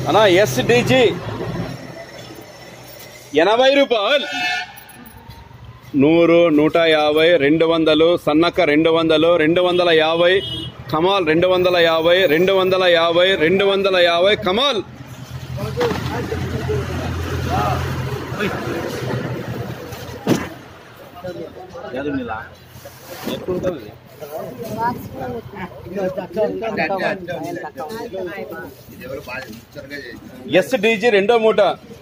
అన్నా ఎస్డిజి ఎనభై రూపాయలు నూరు నూట యాభై రెండు వందలు సన్నక్క రెండు వందలు రెండు వందల యాభై కమాల్ రెండు వందల యాభై రెండు వందల యాభై రెండు వందల యాభై కమాల్ ఎస్డిజి రెండో మూట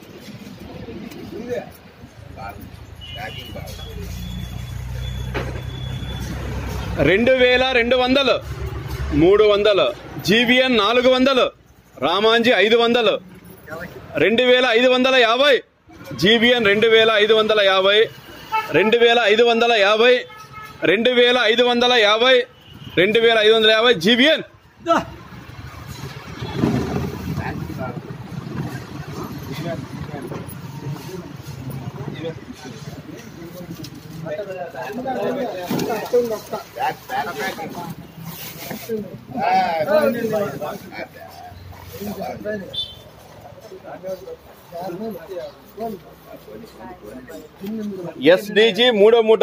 రెండు వేల రెండు వందలు మూడు వందలు జీబీఎన్ నాలుగు వందలు రామాంజీ ఐదు వందలు రెండు వేల ఐదు వందల యాభై జీబీఎన్ రెండు వేల ఐదు వందల యాభై రెండు వేల ఐదు వందల యాభై రెండు వేల ఐదు వందల యాభై రెండు వేల ఐదు వందల యాభై జీబీఎన్ ఎస్డిజి మూడో మూట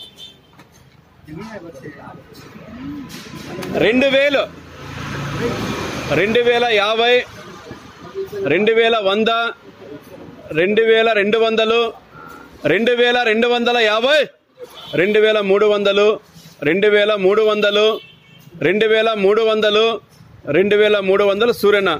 రెండు వేలు రెండు వేల యాభై రెండు వేల వంద రెండు వేల రెండు వందలు రెండు వేల రెండు వందల యాభై రెండు వేల మూడు వందలు రెండు వేల మూడు వందలు రెండు వేల మూడు వందలు రెండు వేల మూడు వందలు సూర్యన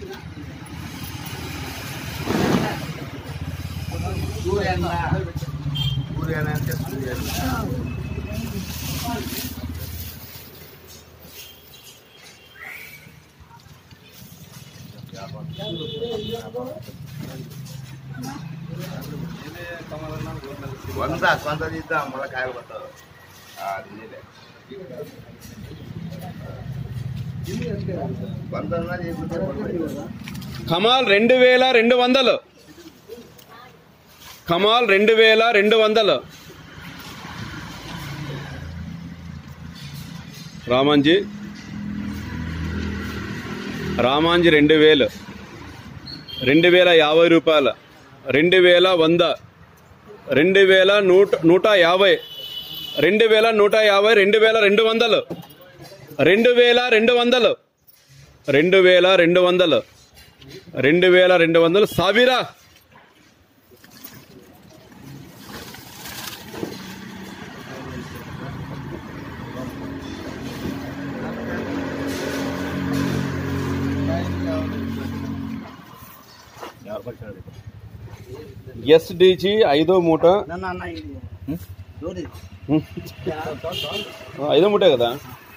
వంద కొంత తీద్దాం మళ్ళీ కాయలు పట్టారు అది నీలే. వంద అన్నా చేసుకుంటే పడుతుంది. కమాల్ రెండు వేల రెండు వందలు కమాల్ రెండు వేల రెండు వందలు రామాంజీ రామాంజీ రెండు వేలు రెండు వేల యాభై రూపాయలు రెండు వేల వంద రెండు వేల నూట నూట యాభై రెండు వేల నూట యాభై రెండు వేల రెండు వందలు రెండు వేల రెండు వందలు రెండు వేల రెండు వందలు రెండు వేల రెండు వందలు సాబిరా ఎస్డిజి ఐదో మూట హ్మ్. ఆ, ఐదో మూటే కదా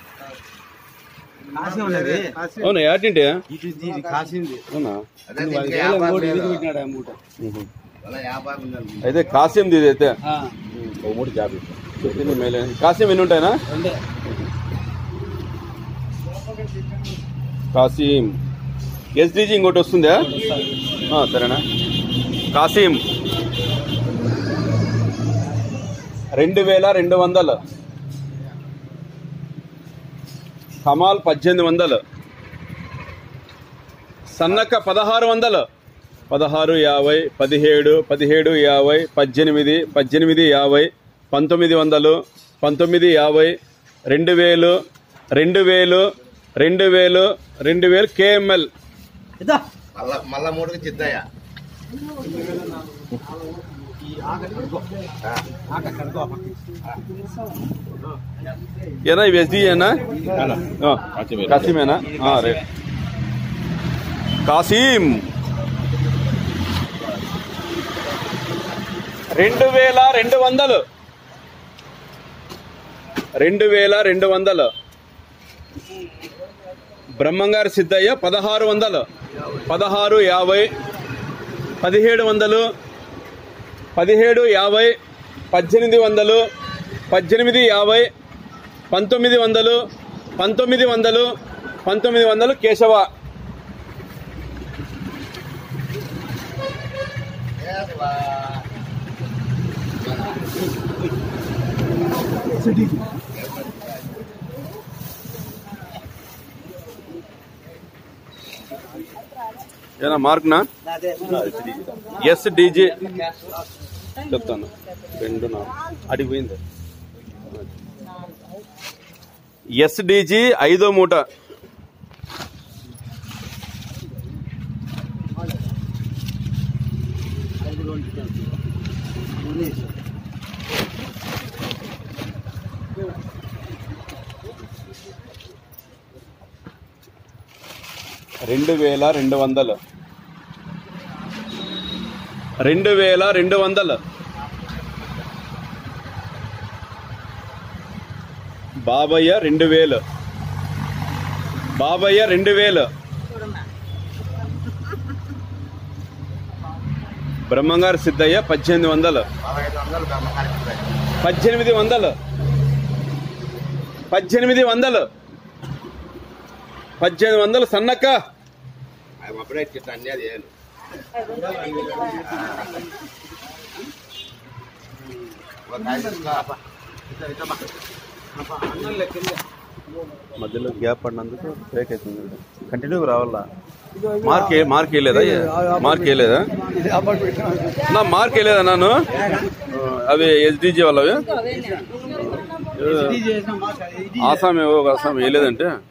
అవునా ఏటింటే అవునా అదే దీనికి వ్యాపారం లేదు. ఉహు. మళ్ళీ వ్యాపారం ఉందండి. అయితే కాసిం ఇది అయితే ఓ మూడు జాబ్ చెప్పింది మేలే కాసిం ఎన్ని ఉంటాయినా కాసిం ఎస్డిజి ఇంకోటి వస్తుందా ఆ, సరేనా కాసిం రెండు వేల రెండు వందలు కమాల్ పద్దెనిమిది వందలు సన్నక్క పదహారు వందలు పదహారు యాభై పదిహేడు పదిహేడు యాభై పద్దెనిమిది పద్దెనిమిది యాభై పంతొమ్మిది వందలు పంతొమ్మిది యాభై రెండు వేలు రెండు వేలు రెండు వేలు రెండు వేలు కేఎంఎల్ మళ్ళా మళ్ళా మూడుకి చిద్దయ్య ఏనా ఇవి ఎస్డిఏనా కాసిమేనా ఆ, రైట్ కాసిం రెండు వేల రెండు వందలు రెండు వేల రెండు వందలు బ్రహ్మంగారి సిద్ధయ్య పదహారు వందలు పదహారు యాభై పదిహేడు వందలు పదిహేడు యాభై పద్దెనిమిది వందలు పద్దెనిమిది యాభై పంతొమ్మిది వందలు పంతొమ్మిది వందలు పంతొమ్మిది వందలు కేశవ ఏనా మార్క్నా ఎస్ డీజీ చెప్తాను రెండు నాలుగు అడిగిపోయింది ఎస్డిజి ఐదో మూట రెండు వేల రెండు వందలు రెండు వేల రెండు వందలు బాబయ్య రెండు వేలు బాబయ్య రెండు వేలు బ్రహ్మంగారు సిద్ధయ్య పద్దెనిమిది వందలు పదహైదు వందలు బ్రహ్మకారి పద్దెనిమిది వందలు పద్దెనిమిది వందలు పద్దెనిమిది వందలు సన్నక్క అవి అప్పుడే చెట్టు అన్నీ అది ఏలు ఒక కాయ తీసుకో. ఇట్లా, ఇట్లా బా. మధ్యలో గ్యాప్ పడినందుకు బ్రేక్ అవుతుంది కంటిన్యూగా రావాలా మార్క్ ఏ- మార్క్ వేయలేదా మార్క్ వేయలేదా నా మార్క్ వేయలేదా నాను అవి ఎస్డిజి వాళ్ళవి ఆసాం ఏవో ఒక ఆసాం వేయలేదంటే